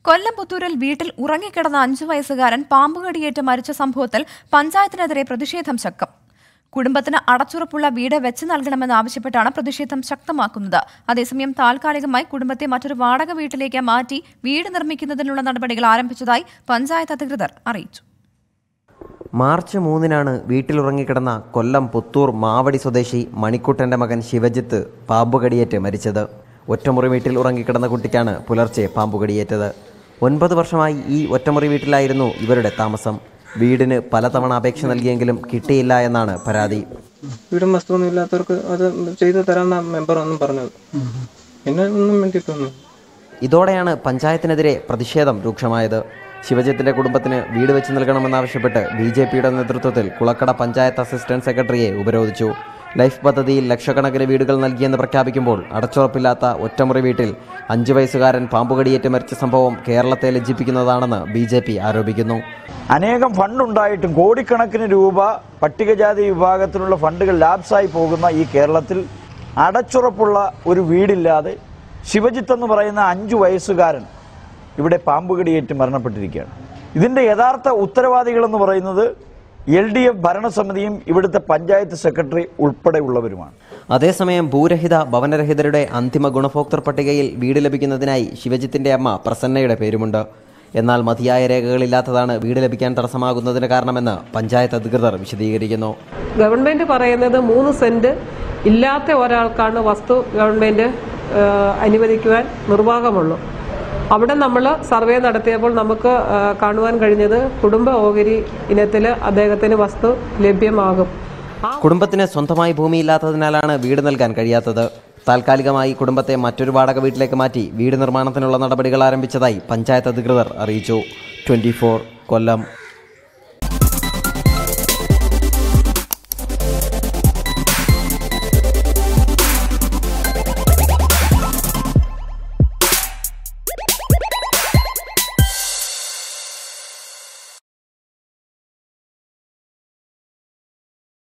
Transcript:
കൊല്ലം പുത്തൂരിൽ വീട്ടിൽ ഉറങ്ങിക്കിടന്ന അഞ്ചു വയസ്സുകാരൻ പാമ്പുകടിയേറ്റ് മരിച്ച സംഭവത്തിൽ പഞ്ചായത്തിനെതിരെ പ്രതിഷേധം ശക്തം കുടുംബത്തിന് അടച്ചുറപ്പുള്ള വീട് വെച്ച് നൽകണമെന്നാവശ്യപ്പെട്ടാണ് പ്രതിഷേധം ശക്തമാക്കുന്നത് അതേസമയം താൽക്കാലികമായി കുടുംബത്തെ മറ്റൊരു വാടക വീട്ടിലേക്ക് മാറ്റി വീട് നിർമ്മിക്കുന്നതിനുള്ള നടപടികൾ ആരംഭിച്ചതായി പഞ്ചായത്ത് അധികൃതർ അറിയിച്ചു മാർച്ച് മൂന്നിനാണ് വീട്ടിലുറങ്ങിക്കിടന്ന കൊല്ലം പുത്തൂർ മാവടി സ്വദേശി മണിക്കുട്ടന്റെ മകൻ ശിവജിത്ത് പാമ്പുകടിയേറ്റ് മരിച്ചത് ഒറ്റമുറി വീട്ടിൽ ഉറങ്ങിക്കിടന്ന കുട്ടിക്കാണ് പുലർച്ചെ പാമ്പുകടിയേറ്റത് ഒൻപത് വർഷമായി ഈ ഒറ്റമുറി വീട്ടിലായിരുന്നു ഇവരുടെ താമസം വീടിന് പലതവണ അപേക്ഷ നൽകിയെങ്കിലും കിട്ടിയില്ല എന്നാണ് പരാതി വീടും വസ്തുവൊന്നും ഇല്ലാത്തവർക്ക് അത് ചെയ്തു തരാമെന്ന മെമ്പർ ഒന്നും പറഞ്ഞത് പിന്നെ ഒന്നും വേണ്ടിയിട്ടൊന്നും ഇതോടെയാണ് പഞ്ചായത്തിനെതിരെ പ്രതിഷേധം രൂക്ഷമായത് ശിവജിത്തിന്റെ കുടുംബത്തിന് വീട് വെച്ച് നൽകണമെന്നാവശ്യപ്പെട്ട് ബി ജെ പിയുടെ നേതൃത്വത്തിൽ കുളക്കട പഞ്ചായത്ത് അസിസ്റ്റന്റ് സെക്രട്ടറിയെ ഉപരോധിച്ചു ലൈഫ് പദ്ധതിയിൽ ലക്ഷക്കണക്കിന് വീടുകൾ നൽകിയെന്ന് പ്രഖ്യാപിക്കുമ്പോൾ അടച്ചുറപ്പില്ലാത്ത ഒറ്റമുറി വീട്ടിൽ അഞ്ചു വയസ്സുകാരൻ പാമ്പുകടിയേറ്റ് മരിച്ച സംഭവം കേരളത്തെ ലജ്ജിപ്പിക്കുന്നതാണെന്ന് ബി ആരോപിക്കുന്നു അനേകം ഫണ്ടുണ്ടായിട്ടും കോടിക്കണക്കിന് രൂപ പട്ടികജാതി വിഭാഗത്തിലുള്ള ഫണ്ടുകൾ ലാപ്സായി പോകുന്ന ഈ കേരളത്തിൽ അടച്ചുറപ്പുള്ള ഒരു വീടില്ലാതെ ശിവജിത്ത് എന്ന് പറയുന്ന അഞ്ചു വയസ്സുകാരൻ ഇവിടെ പാമ്പുകടിയേറ്റ് മരണപ്പെട്ടിരിക്കുകയാണ് ഇതിൻ്റെ യഥാർത്ഥ ഉത്തരവാദികളെന്ന് പറയുന്നത് എൽ ഡി എഫ് ഭരണസമിതിയും ഇവിടുത്തെ പഞ്ചായത്ത് സെക്രട്ടറി ഉൾപ്പെടെയുള്ളവരുമാണ് അതേസമയം ഭൂരഹിത ഭവനരഹിതരുടെ അന്തിമ ഗുണഭോക്തൃ പട്ടികയിൽ വീട് ലഭിക്കുന്നതിനായി ശിവജിത്തിന്റെ അമ്മ പ്രസന്നയുടെ പേരുമുണ്ട് എന്നാൽ മതിയായ രേഖകളില്ലാത്തതാണ് വീട് ലഭിക്കാൻ തടസ്സമാകുന്നതിന് കാരണമെന്ന് പഞ്ചായത്ത് അധികൃതർ വിശദീകരിക്കുന്നു ഗവൺമെന്റ് പറയുന്നത് മൂന്ന് സെന്റ് ഇല്ലാത്ത ഒരാൾക്കാണ് വസ്തു ഗവൺമെന്റ് ആ, അനുവദിക്കുവാൻ നിർവാഹമുള്ളൂ അവിടെ നമ്മൾ സർവേ നടത്തിയപ്പോൾ നമുക്ക് ആ, കാണുവാൻ കഴിഞ്ഞത് കുടുംബ ഓഹരി ഇനത്തിൽ അദ്ദേഹത്തിന് വസ്തു ലഭ്യമാകും ആ കുടുംബത്തിന് സ്വന്തമായി ഭൂമിയില്ലാത്തതിനാലാണ് വീട് നൽകാൻ കഴിയാത്തത് താൽക്കാലികമായി കുടുംബത്തെ മറ്റൊരു വാടക വീട്ടിലേക്ക് മാറ്റി വീട് നിർമ്മാണത്തിനുള്ള നടപടികൾ ആരംഭിച്ചതായി പഞ്ചായത്ത് അധികൃതർ അറിയിച്ചു ട്വന്റി കൊല്ലം